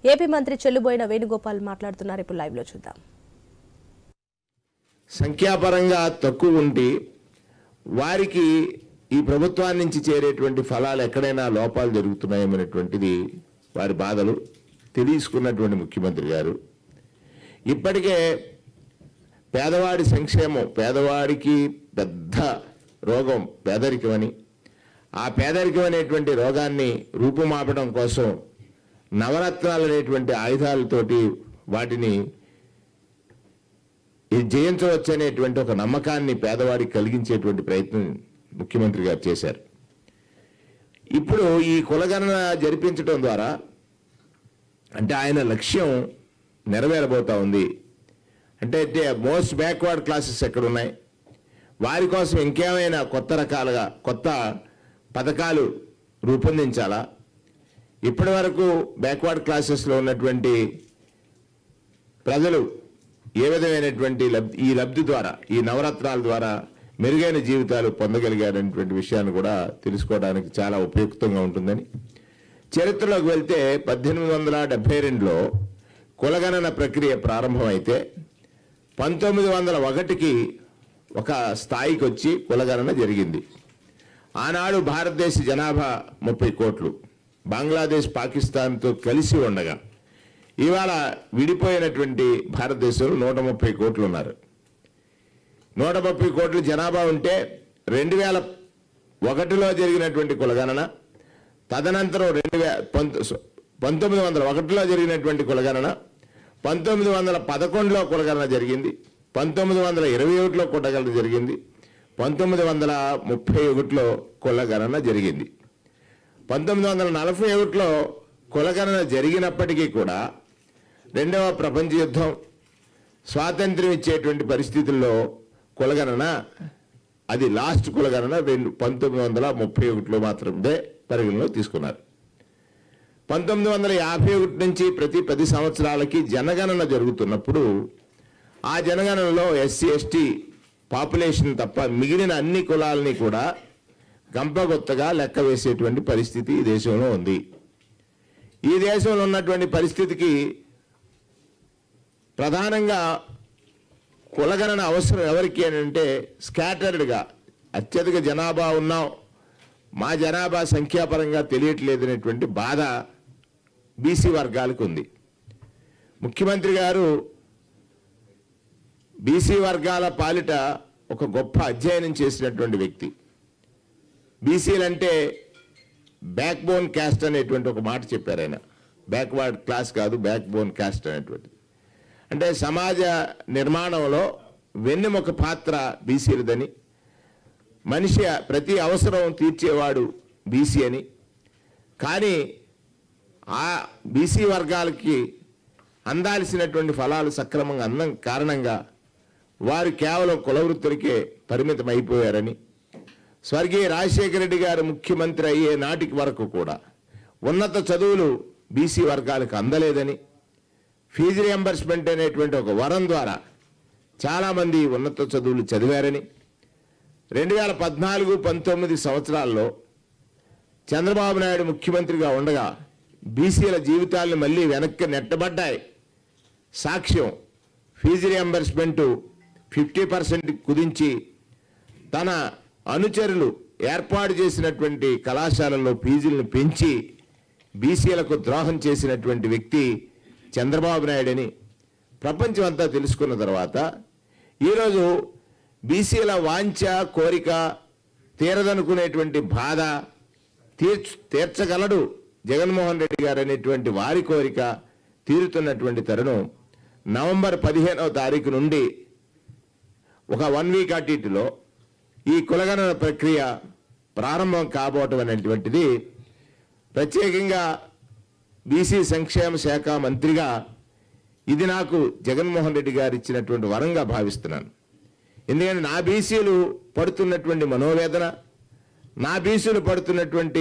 AP మంత్రి చెల్లుబోయిన వేణుగోపాల్ మాట్లాడుతున్నారు ఇప్పుడు లైవ్ లో చూద్దాం సంఖ్యాపరంగా తక్కువ ఉండి వారికి ఈ ప్రభుత్వాన్ని నుంచి చేరేటువంటి ఫలాలు ఎక్కడైనా లోపాలు జరుగుతున్నాయేమనేటువంటిది వారి బాధలు తెలుసుకున్నటువంటి ముఖ్యమంత్రి గారు ఇప్పటికే పేదవాడి సంక్షేమం పేదవాడికి పెద్ద రోగం పేదరికమని ఆ పేదరికం అనేటువంటి రోగాన్ని రూపుమాపడం కోసం నవరత్నాలు అనేటువంటి ఆయుధాలతోటి వాటిని ఇది జయించవచ్చు అనేటువంటి ఒక నమ్మకాన్ని పేదవాడికి కలిగించేటువంటి ప్రయత్నం ముఖ్యమంత్రి గారు చేశారు ఇప్పుడు ఈ కులగణన జరిపించడం ద్వారా అంటే ఆయన లక్ష్యం నెరవేరబోతా ఉంది అంటే మోస్ట్ బ్యాక్వర్డ్ క్లాసెస్ ఎక్కడ ఉన్నాయి వారి కోసం ఇంకేమైనా కొత్త రకాలుగా కొత్త పథకాలు రూపొందించాలా ఇప్పటి వరకు బ్యాక్వర్డ్ క్లాసెస్లో ఉన్నటువంటి ప్రజలు ఏ విధమైనటువంటి లబ్ధి ఈ లబ్ధి ద్వారా ఈ నవరత్నాల ద్వారా మెరుగైన జీవితాలు పొందగలిగారనేటువంటి విషయాన్ని కూడా తెలుసుకోవడానికి చాలా ఉపయుక్తంగా ఉంటుందని చరిత్రలోకి వెళ్తే పద్దెనిమిది వందల డెబ్బై రెండులో కులగణన ప్రక్రియ ప్రారంభమైతే పంతొమ్మిది వందల ఒకటికి ఒక స్థాయికి వచ్చి కులగణన జరిగింది ఆనాడు భారతదేశ జనాభా ముప్పై కోట్లు బంగ్లాదేశ్ పాకిస్తాన్తో కలిసి ఉండగా ఇవాళ విడిపోయినటువంటి భారతదేశంలో నూట ముప్పై కోట్లు ఉన్నారు నూట ముప్పై కోట్ల జనాభా ఉంటే రెండు వేల ఒకటిలో జరిగినటువంటి కులగణన తదనంతరం రెండు వే పంత పంతొమ్మిది వందల ఒకటిలో జరిగినటువంటి కులగణన పంతొమ్మిది వందల పదకొండులో కులగణన జరిగింది పంతొమ్మిది వందల ఇరవై ఒకటిలో కులగణన జరిగింది పంతొమ్మిది వందల ముప్పై ఒకటిలో కులగణన జరిగింది పంతొమ్మిది వందల నలభై ఒకటిలో కులగణన జరిగినప్పటికీ కూడా రెండవ ప్రపంచ యుద్ధం స్వాతంత్ర్యం ఇచ్చేటువంటి పరిస్థితుల్లో కులగణన అది లాస్ట్ కులగణన రెండు పంతొమ్మిది వందల ముప్పై ఒకటిలో మాత్రమే పరిగణలో తీసుకున్నారు పంతొమ్మిది వందల యాభై ఒకటి నుంచి ప్రతి పది సంవత్సరాలకి జనగణన జరుగుతున్నప్పుడు ఆ జనగణనలో ఎస్సీ ఎస్టీ పాపులేషన్ తప్ప మిగిలిన అన్ని కులాలని కూడా గంపగొత్తగా లెక్క వేసేటువంటి పరిస్థితి ఈ దేశంలో ఉంది ఈ దేశంలో ఉన్నటువంటి పరిస్థితికి ప్రధానంగా కులగణన అవసరం ఎవరికి అని అంటే స్కాటర్డ్గా అత్యధిక జనాభా ఉన్నాం మా జనాభా సంఖ్యాపరంగా తెలియట్లేదు అనేటువంటి బాధ బీసీ వర్గాలకు ఉంది ముఖ్యమంత్రి గారు బీసీ వర్గాల పాలిట ఒక గొప్ప అధ్యయనం చేసినటువంటి వ్యక్తి బీసీలంటే బ్యాక్ బోన్ క్యాస్ట్ అనేటువంటి ఒక మాట చెప్పారు ఆయన బ్యాక్వర్డ్ క్లాస్ కాదు బ్యాక్ బోన్ క్యాస్ట్ అనేటువంటి అంటే సమాజ నిర్మాణంలో వెన్నెముక పాత్ర బీసీలదని మనిషి ప్రతి అవసరం తీర్చేవాడు బీసీ అని కానీ ఆ బీసీ వర్గాలకి అందాల్సినటువంటి ఫలాలు సక్రమంగా అందం కారణంగా వారు కేవలం కులవృత్తులకే పరిమితం అయిపోయారని స్వర్గీయ రాజశేఖర రెడ్డి గారు ముఖ్యమంత్రి అయ్యే నాటికి వరకు కూడా ఉన్నత చదువులు బీసీ వర్గాలకు అందలేదని ఫీజు రియంబర్స్మెంట్ అనేటువంటి ఒక వరం ద్వారా చాలామంది ఉన్నత చదువులు చదివారని రెండు వేల పద్నాలుగు పంతొమ్మిది సంవత్సరాల్లో చంద్రబాబు నాయుడు ముఖ్యమంత్రిగా ఉండగా బీసీల జీవితాలను మళ్ళీ వెనక్కి నెట్టబడ్డాయి సాక్ష్యం ఫీజు రియంబర్స్మెంటు ఫిఫ్టీ పర్సెంట్ కుదించి తన అనుచరులు ఏర్పాటు చేసినటువంటి కళాశాలల్లో ఫీజులను పెంచి బీసీలకు ద్రోహం చేసినటువంటి వ్యక్తి చంద్రబాబు నాయుడని ప్రపంచం అంతా తెలుసుకున్న తర్వాత ఈరోజు బీసీల వాంఛ కోరిక తీరదనుకునేటువంటి బాధ తీర్చ తీర్చగలడు జగన్మోహన్ రెడ్డి గారు అనేటువంటి వారి కోరిక తీరుతున్నటువంటి తరుణం నవంబర్ పదిహేనవ తారీఖు నుండి ఒక వన్ వీక్ అటు ఇటులో ఈ కులగణన ప్రక్రియ ప్రారంభం కాబోవటం అనేటువంటిది ప్రత్యేకంగా బీసీ సంక్షేమ శాఖ మంత్రిగా ఇది నాకు జగన్మోహన్ రెడ్డి గారు ఇచ్చినటువంటి వరంగా భావిస్తున్నాను ఎందుకంటే నా బీసీలు పడుతున్నటువంటి మనోవేదన నా బీసీలు పడుతున్నటువంటి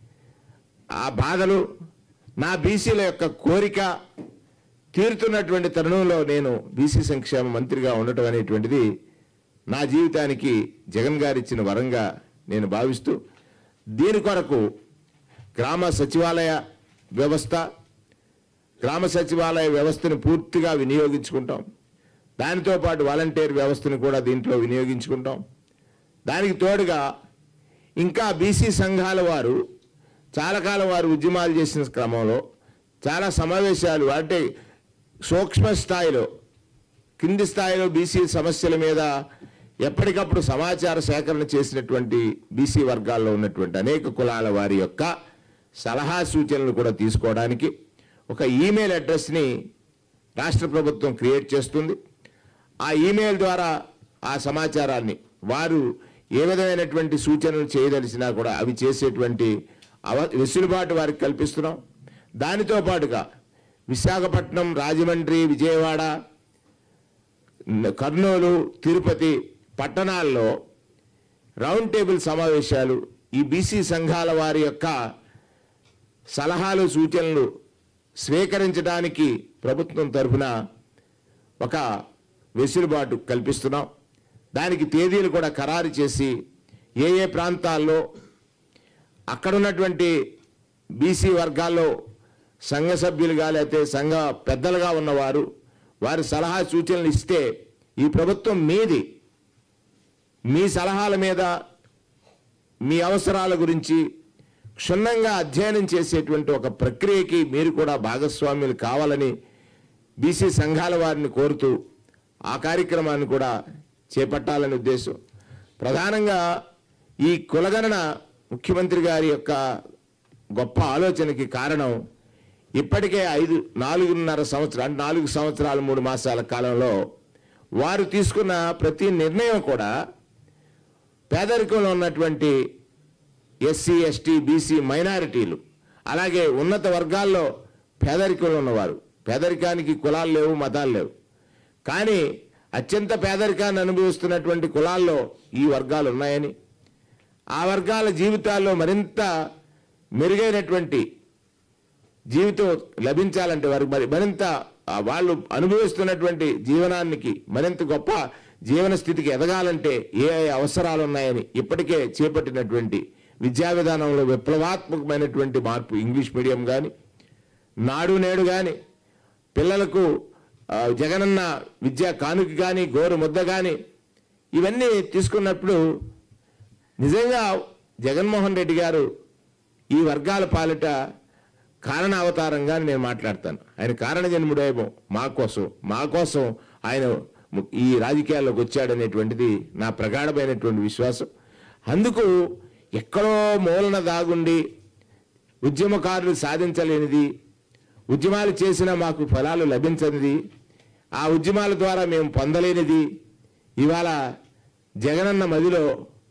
ఆ బాధలు నా బీసీల యొక్క కోరిక తీరుతున్నటువంటి తరుణంలో నేను బీసీ సంక్షేమ మంత్రిగా ఉండటం అనేటువంటిది నా జీవితానికి జగన్ గారు ఇచ్చిన వరంగా నేను భావిస్తూ దీని కొరకు గ్రామ సచివాలయ వ్యవస్థ గ్రామ సచివాలయ వ్యవస్థను పూర్తిగా వినియోగించుకుంటాం దానితో పాటు వాలంటీర్ వ్యవస్థను కూడా దీంట్లో వినియోగించుకుంటాం దానికి తోడుగా ఇంకా బీసీ సంఘాల వారు చాలా కాలం వారు ఉద్యమాలు చేసిన క్రమంలో చాలా సమావేశాలు అంటే సూక్ష్మ స్థాయిలో కింది స్థాయిలో బీసీ సమస్యల మీద ఎప్పటికప్పుడు సమాచార సేకరణ చేసినటువంటి బీసీ వర్గాల్లో ఉన్నటువంటి అనేక కులాల వారి యొక్క సలహా సూచనలు కూడా తీసుకోవడానికి ఒక ఈమెయిల్ అడ్రస్ని రాష్ట్ర ప్రభుత్వం క్రియేట్ చేస్తుంది ఆ ఈమెయిల్ ద్వారా ఆ సమాచారాన్ని వారు ఏ విధమైనటువంటి సూచనలు చేయదలిసినా కూడా అవి చేసేటువంటి అవ వెసులుబాటు వారికి కల్పిస్తున్నాం దానితో పాటుగా విశాఖపట్నం రాజమండ్రి విజయవాడ కర్నూలు తిరుపతి పట్టణాల్లో రౌండ్ టేబుల్ సమావేశాలు ఈ బీసీ సంఘాల వారి యొక్క సలహాలు సూచనలు స్వీకరించడానికి ప్రభుత్వం తరఫున ఒక వెసులుబాటు కల్పిస్తున్నాం దానికి తేదీలు కూడా ఖరారు చేసి ఏ ఏ ప్రాంతాల్లో అక్కడున్నటువంటి బీసీ వర్గాల్లో సంఘ సభ్యులుగా లేకపోతే సంఘ పెద్దలుగా ఉన్నవారు వారి సలహా సూచనలు ఇస్తే ఈ ప్రభుత్వం మీది మీ సలహాల మీద మీ అవసరాల గురించి క్షుణ్ణంగా అధ్యయనం చేసేటువంటి ఒక ప్రక్రియకి మీరు కూడా భాగస్వామ్యులు కావాలని బీసీ సంఘాల వారిని కోరుతూ ఆ కార్యక్రమాన్ని కూడా చేపట్టాలని ఉద్దేశం ప్రధానంగా ఈ కులగణన ముఖ్యమంత్రి గారి యొక్క గొప్ప ఆలోచనకి కారణం ఇప్పటికే ఐదు నాలుగున్నర సంవత్సరాలు అంటే నాలుగు సంవత్సరాలు మూడు మాసాల కాలంలో వారు తీసుకున్న ప్రతి నిర్ణయం కూడా పేదరికంలో ఉన్నటువంటి ఎస్సీ ఎస్టీ బీసీ మైనారిటీలు అలాగే ఉన్నత వర్గాల్లో పేదరికంలో ఉన్నవారు పేదరికానికి కులాలు లేవు మతాలు లేవు కానీ అత్యంత పేదరికాన్ని అనుభవిస్తున్నటువంటి కులాల్లో ఈ వర్గాలు ఉన్నాయని ఆ వర్గాల జీవితాల్లో మరింత మెరుగైనటువంటి జీవితం లభించాలంటే వారికి మరి మరింత ఆ వాళ్ళు అనుభవిస్తున్నటువంటి జీవనానికి మరింత గొప్ప జీవన స్థితికి ఎదగాలంటే ఏ ఏ అవసరాలు ఉన్నాయని ఇప్పటికే చేపట్టినటువంటి విద్యా విధానంలో విప్లవాత్మకమైనటువంటి మార్పు ఇంగ్లీష్ మీడియం కానీ నాడు నేడు కానీ పిల్లలకు ఆ, జగనన్న విద్యా కానుక కానీ గోరు ముద్ద కానీ ఇవన్నీ తీసుకున్నప్పుడు నిజంగా జగన్మోహన్ రెడ్డి గారు ఈ వర్గాల పాలిట కారణ అవతారంగా నేను మాట్లాడతాను ఆయన కారణ జన్ముడేమో మా కోసం మా కోసం ఆయన ము- ఈ రాజకీయాల్లోకి వచ్చాడనేటువంటిది నా ప్రగాఢమైనటువంటి విశ్వాసం అందుకు ఎక్కడో మూలన దాగుండి ఉద్యమకారులు సాధించలేనిది ఉద్యమాలు చేసినా మాకు ఫలాలు లభించనిది ఆ ఉద్యమాల ద్వారా మేము పొందలేనిది ఇవాళ జగనన్న మదిలో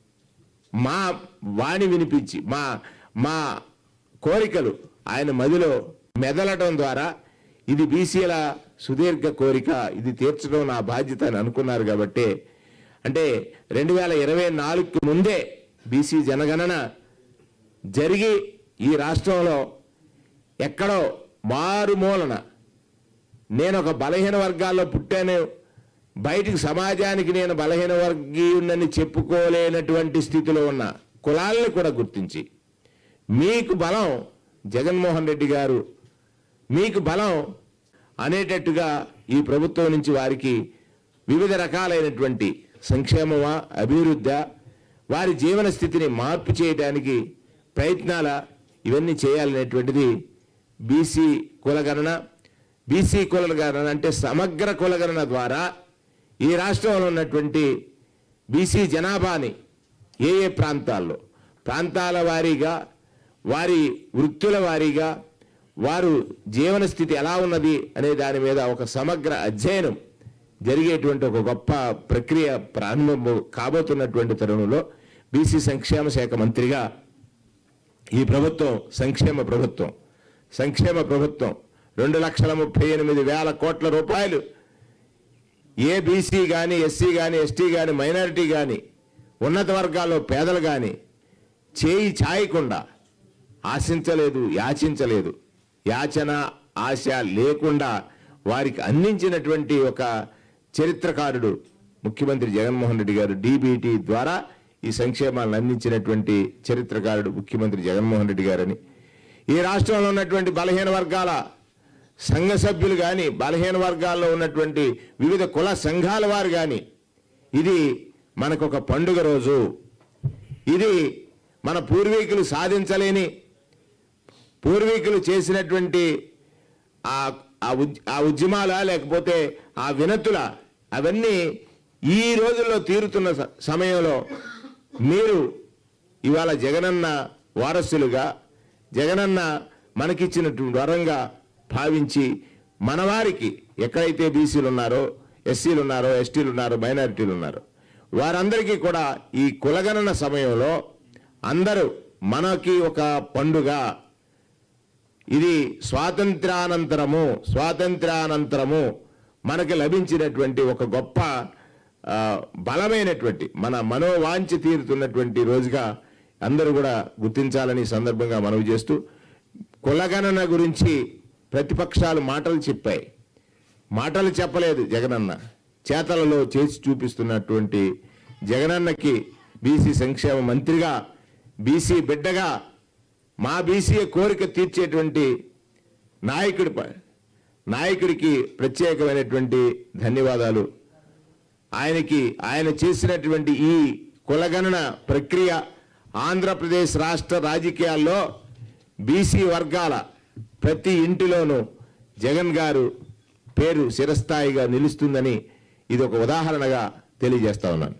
మా వాణి వినిపించి మా మా కోరికలు ఆయన మదిలో మెదలటం ద్వారా ఇది బీసీల సుదీర్ఘ కోరిక ఇది తీర్చడం నా బాధ్యత అని అనుకున్నారు కాబట్టి అంటే రెండు వేల ఇరవై నాలుగుకి ముందే బీసీ జనగణన జరిగి ఈ రాష్ట్రంలో ఎక్కడో మారుమూలన నేను ఒక బలహీన వర్గాల్లో పుట్టాను బయటికి సమాజానికి నేను బలహీన వర్గీయున్నని చెప్పుకోలేనటువంటి స్థితిలో ఉన్న కులాలను కూడా గుర్తించి మీకు బలం జగన్మోహన్ రెడ్డి గారు మీకు బలం అనేటట్టుగా ఈ ప్రభుత్వం నుంచి వారికి వివిధ రకాలైనటువంటి సంక్షేమమా అభివృద్ధి వారి జీవన స్థితిని మార్పు చేయడానికి ప్రయత్నాల ఇవన్నీ చేయాలనేటువంటిది బీసీ కులగణన బీసీ కులగణన అంటే సమగ్ర కులగణన ద్వారా ఈ రాష్ట్రంలో ఉన్నటువంటి బీసీ జనాభాని ఏ ఏ ప్రాంతాల్లో ప్రాంతాల వారీగా వారి వృత్తుల వారీగా వారు జీవన స్థితి ఎలా ఉన్నది అనే దాని మీద ఒక సమగ్ర అధ్యయనం జరిగేటువంటి ఒక గొప్ప ప్రక్రియ ప్రారంభం కాబోతున్నటువంటి తరుణంలో బీసీ సంక్షేమ శాఖ మంత్రిగా ఈ ప్రభుత్వం సంక్షేమ ప్రభుత్వం సంక్షేమ ప్రభుత్వం రెండు లక్షల ముప్పై ఎనిమిది వేల కోట్ల రూపాయలు ఏ బీసీ కానీ ఎస్సీ కానీ ఎస్టీ కానీ మైనారిటీ కానీ ఉన్నత వర్గాల్లో పేదలు కానీ చేయి చాయకుండా ఆశించలేదు యాచించలేదు యాచన ఆశ లేకుండా వారికి అందించినటువంటి ఒక చరిత్రకారుడు ముఖ్యమంత్రి జగన్మోహన్ రెడ్డి గారు డీబీటీ ద్వారా ఈ సంక్షేమాలను అందించినటువంటి చరిత్రకారుడు ముఖ్యమంత్రి జగన్మోహన్ రెడ్డి గారని ఈ రాష్ట్రంలో ఉన్నటువంటి బలహీన వర్గాల సంఘ సభ్యులు కానీ బలహీన వర్గాల్లో ఉన్నటువంటి వివిధ కుల సంఘాల వారు కానీ ఇది మనకు ఒక పండుగ రోజు ఇది మన పూర్వీకులు సాధించలేని పూర్వీకులు చేసినటువంటి ఆ ఆ ఉద్- ఆ ఉద్యమాల లేకపోతే ఆ వినతుల అవన్నీ ఈ రోజుల్లో తీరుతున్న స- సమయంలో మీరు ఇవాళ జగనన్న వారసులుగా జగనన్న మనకిచ్చినటువంటి వరంగా భావించి మనవారికి ఎక్కడైతే బీసీలు ఉన్నారో ఎస్సీలు ఉన్నారో ఎస్టీలు ఉన్నారో మైనారిటీలు ఉన్నారో వారందరికీ కూడా ఈ కులగణన సమయంలో అందరూ మనకి ఒక పండుగ ఇది స్వాతంత్రానంతరము స్వాతంత్రానంతరము మనకి లభించినటువంటి ఒక గొప్ప ఆ, బలమైనటువంటి మన మనోవాంఛ తీరుతున్నటువంటి రోజుగా అందరూ కూడా గుర్తించాలని ఈ సందర్భంగా మనవి చేస్తూ కులగణన గురించి ప్రతిపక్షాలు మాటలు చెప్పాయి మాటలు చెప్పలేదు జగనన్న చేతలలో చేసి చూపిస్తున్నటువంటి జగనన్నకి బీసీ సంక్షేమ మంత్రిగా బీసీ బిడ్డగా మా బీసీ కోరిక తీర్చేటువంటి నాయకుడి ప- నాయకుడికి ప్రత్యేకమైనటువంటి ధన్యవాదాలు ఆయనకి ఆయన చేసినటువంటి ఈ కులగణన ప్రక్రియ ఆంధ్రప్రదేశ్ రాష్ట్ర రాజకీయాల్లో బీసీ వర్గాల ప్రతి ఇంటిలోనూ జగన్ గారు పేరు చిరస్థాయిగా నిలుస్తుందని ఇది ఒక ఉదాహరణగా తెలియజేస్తా ఉన్నాను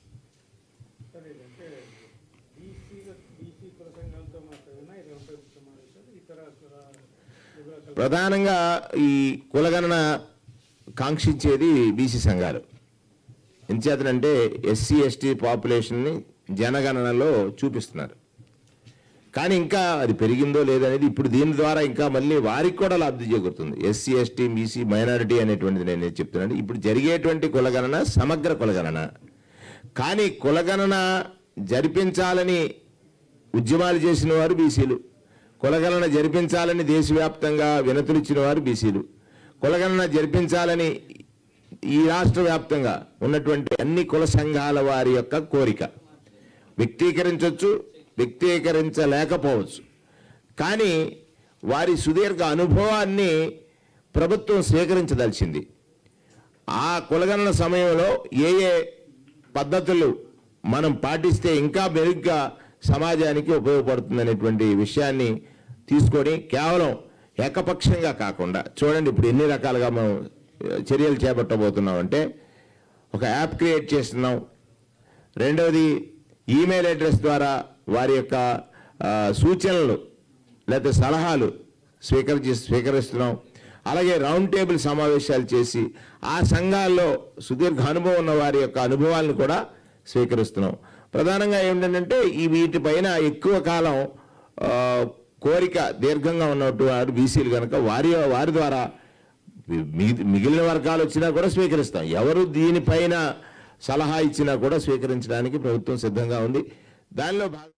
సరే అంటే బీసీ బీసీ కుల సంఘాలతో మాత్రమేనా ఇది ఉంటుంది సమావేశాలు ఇతర కుల యుగ ప్రధానంగా ఈ కులగణన కాంక్షించేది బీసీ సంఘాలు ఎంచేతనంటే ఎస్సీ ఎస్టీ పాపులేషన్ని జనగణనలో చూపిస్తున్నారు కానీ ఇంకా అది పెరిగిందో లేదనేది ఇప్పుడు దీని ద్వారా ఇంకా మళ్ళీ వారికి కూడా లబ్ధి చేకూరుతుంది ఎస్సీ ఎస్టీ బీసీ మైనారిటీ అనేటువంటిది నేను చెప్తున్నాను ఇప్పుడు జరిగేటువంటి కులగణన సమగ్ర కులగణన కానీ కులగణన జరిపించాలని ఉద్యమాలు చేసిన వారు బీసీలు కులగణన జరిపించాలని దేశవ్యాప్తంగా వినతులు ఇచ్చిన వారు బీసీలు కులగణన జరిపించాలని ఈ రాష్ట్ర వ్యాప్తంగా ఉన్నటువంటి అన్ని కుల సంఘాల వారి యొక్క కోరిక వ్యక్తీకరించవచ్చు వ్యక్తీకరించలేకపోవచ్చు కానీ వారి సుదీర్ఘ అనుభవాన్ని ప్రభుత్వం స్వీకరించదలిచింది ఆ కులగణన సమయంలో ఏ ఏ పద్ధతులు మనం పాటిస్తే ఇంకా మెరుగ్గా సమాజానికి ఉపయోగపడుతుందనేటువంటి విషయాన్ని తీసుకొని కేవలం ఏకపక్షంగా కాకుండా చూడండి ఇప్పుడు ఎన్ని రకాలుగా మనం ఆ, చర్యలు చేపట్టబోతున్నాం అంటే ఒక యాప్ క్రియేట్ చేస్తున్నాం రెండవది ఈమెయిల్ అడ్రస్ ద్వారా వారి యొక్క ఆ, సూచనలు లేకపోతే సలహాలు స్వీకరించి స్వీకరిస్తున్నాం అలాగే రౌండ్ టేబుల్ సమావేశాలు చేసి ఆ సంఘాల్లో సుదీర్ఘ అనుభవం ఉన్న వారి యొక్క అనుభవాలను కూడా స్వీకరిస్తున్నాం ప్రధానంగా ఏమిటంటే ఈ వీటిపైన ఎక్కువ కాలం ఆ, కోరిక దీర్ఘంగా ఉన్నట్టు వారు బీసీలు కనుక వారి వారి ద్వారా మిగి- మిగిలిన వర్గాలు వచ్చినా కూడా స్వీకరిస్తాం ఎవరు దీనిపైన సలహా ఇచ్చినా కూడా స్వీకరించడానికి ప్రభుత్వం సిద్ధంగా ఉంది దానిలో భాగం